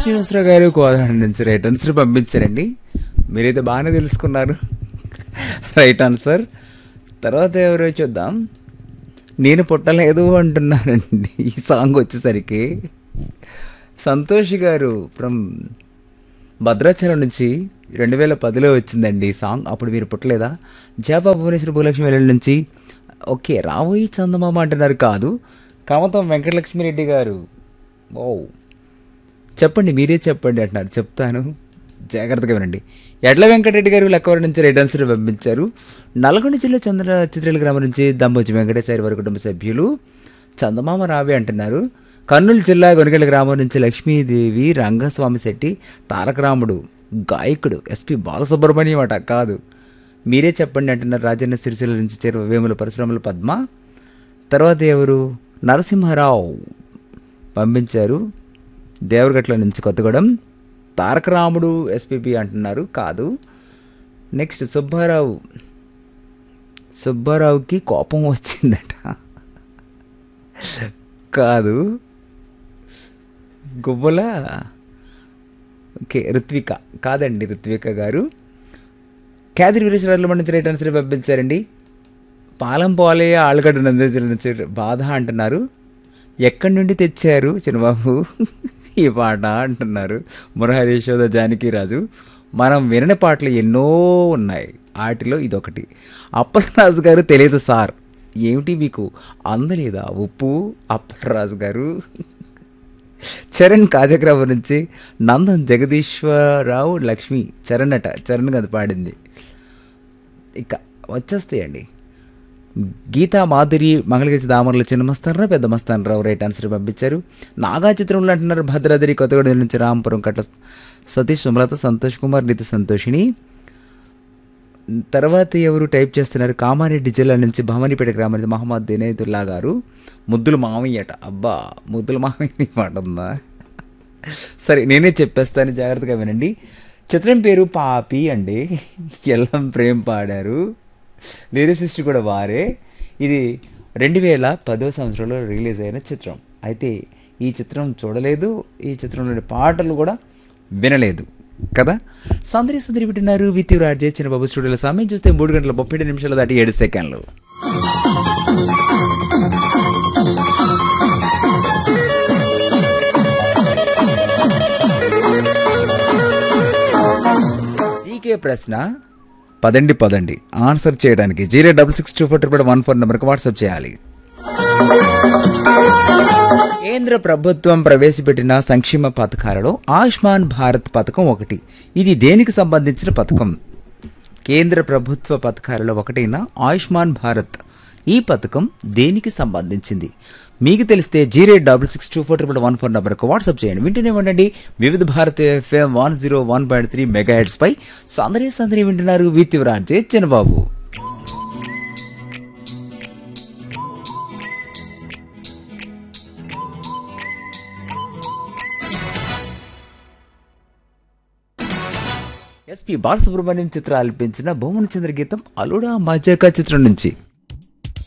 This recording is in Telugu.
శ్రీనివాసరావు గారు కోదాడ నుంచి రైట్ ఆన్సర్ పంపించారండి మీరైతే బాగానే తెలుసుకున్నారు రైట్ ఆన్సర్ తర్వాత ఎవరో చూద్దాం నేను పుట్టలేదు అంటున్నానండి ఈ సాంగ్ వచ్చేసరికి సంతోష్ గారు ఫ్రమ్ భద్రాచలం నుంచి రెండు వేల పదిలో వచ్చిందండి ఈ సాంగ్ అప్పుడు మీరు పుట్టలేదా జయబాబు భువనేశ్వర భూలక్ష్మి వెళ్ళ నుంచి ఓకే రాబోయి చందమామ అంటున్నారు కాదు కమతం వెంకటలక్ష్మిరెడ్డి గారు ఓ చెప్పండి మీరే చెప్పండి అంటున్నారు చెప్తాను జాగ్రత్తగా వినండి ఎడ్ల వెంకటరెడ్డి గారు లక్కవరం నుంచి రైట్ ఆన్సర్ పంపించారు నల్గొండ జిల్లా చంద్ర చిత్రల గ్రామం నుంచి దమ్మోజి వెంకటేశ్వరి వారి కుటుంబ సభ్యులు చందమామ రావే అంటున్నారు కర్నూలు జిల్లా గొనగళ్ళ గ్రామం నుంచి లక్ష్మీదేవి రంగస్వామి శెట్టి తారకరాముడు గాయకుడు ఎస్పి బాలసుబ్రహ్మణ్యం అట కాదు మీరే చెప్పండి అంటున్నారు రాజన్న సిరిసిల్ల నుంచి చేరు వేముల పరిశ్రమల పద్మ తర్వాత ఎవరు నరసింహారావు పంపించారు దేవరగట్ల నుంచి కొత్తగూడెం తారకరాముడు ఎస్పీపీ అంటున్నారు కాదు నెక్స్ట్ సుబ్బారావు సుబ్బారావుకి కోపం వచ్చిందట కాదు గువ్వల ఓకే ఋత్విక కాదండి ఋత్విక గారు క్యాదిరి వీరేశ్వరాలు నుంచి రైట్ ఆన్సర్ పంపించారండి పాలం పోలే ఆలుగడ్డ నందించిన నుంచి బాధ అంటున్నారు ఎక్కడి నుండి తెచ్చారు చిన్నబాబు ఈ పాట అంటున్నారు మురహరి యశోద జానకిరాజు మనం వినని పాటలు ఎన్నో ఉన్నాయి వాటిలో ఇదొకటి అప్పలరాజు గారు తెలియదు సార్ ఏమిటి మీకు అందలేదా ఉప్పు అప్పలరాజు గారు చరణ్ కాజగ్రావు నుంచి నందన్ జగదీశ్వరరావు లక్ష్మి చరణ్ అట చరణ్ అది పాడింది ఇక వచ్చేస్తాయండి గీతా మాధురి మంగళగిరి దామర్ల చిన్న మస్తానరావు పెద్ద మస్తానరావు రైట్ ఆన్సర్ పంపించారు నాగా చిత్రంలో అంటున్నారు భద్రాద్రి కొత్తగూడెం నుంచి రాంపురం కట్ల సతీష్ సుమలత సంతోష్ కుమార్ నితి సంతోషిని తర్వాత ఎవరు టైప్ చేస్తున్నారు కామారెడ్డి జిల్లా నుంచి భవానీపేట గ్రామం నుంచి మహమ్మద్ దినేదుల్లా గారు ముద్దుల మామయ్య అట అబ్బా ముద్దుల మామయ్య మాట ఉందా సరే నేనే చెప్పేస్తాను జాగ్రత్తగా వినండి చిత్రం పేరు పాపి అండి ఎల్లం ప్రేమ్ పాడారు లిరిసిస్ట్ కూడా వారే ఇది రెండు వేల పదో సంవత్సరంలో రిలీజ్ అయిన చిత్రం అయితే ఈ చిత్రం చూడలేదు ఈ చిత్రంలోని పాటలు కూడా వినలేదు కదా సందరి సందరి వింటున్నారు విత్ రాజే చిన్నబాబు స్టూడియోలో సమయం చూస్తే మూడు గంటల ముప్పై ఏడు నిమిషాలు దాటి ఏడు సెకండ్లు జీకే ప్రశ్న పదండి పదండి ఆన్సర్ చేయడానికి zero double six two four triple one four నెంబర్కి వాట్సాప్ చేయాలి కేంద్ర ప్రభుత్వం ప్రవేశపెట్టిన సంక్షేమ పథకాలలో ఆయుష్మాన్ భారత్ పథకం ఒకటి ఇది దేనికి సంబంధించిన పథకం కేంద్ర ప్రభుత్వ పథకాలలో ఒకటైన ఆయుష్మాన్ భారత్ ఈ పథకం దేనికి సంబంధించింది మీకు తెలిస్తే zero double six two four triple one four నెంబర్కు వాట్సాప్ చేయండి వింటూనే ఉండండి Vividh Bharat FM one zero one point three megahertz పై సందరి సందరి వింటున్నారు విత్ రాజే చిన్నబాబు ఎస్పి బాలసుబ్రహ్మణ్యం చిత్ర ఆలపించిన భువన చంద్ర గీతం అలుడా మజాకా చిత్రం నుంచి